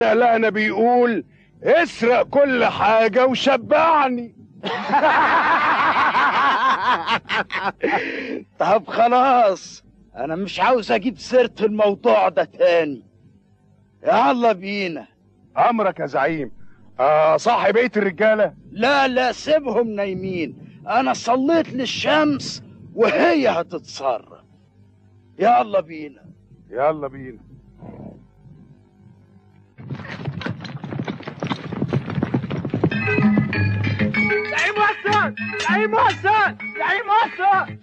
انا بيقول اسرق كل حاجة وشبعني طب خلاص انا مش عاوز اجيب سيرة الموضوع ده تاني يلا بينا امرك يا زعيم آه صاحب بيت الرجالة لا لا سيبهم نايمين انا صليت للشمس وهي هتتصرف يلا بينا يلا بينا زعيم وسط زعيم وسط زعيم وسط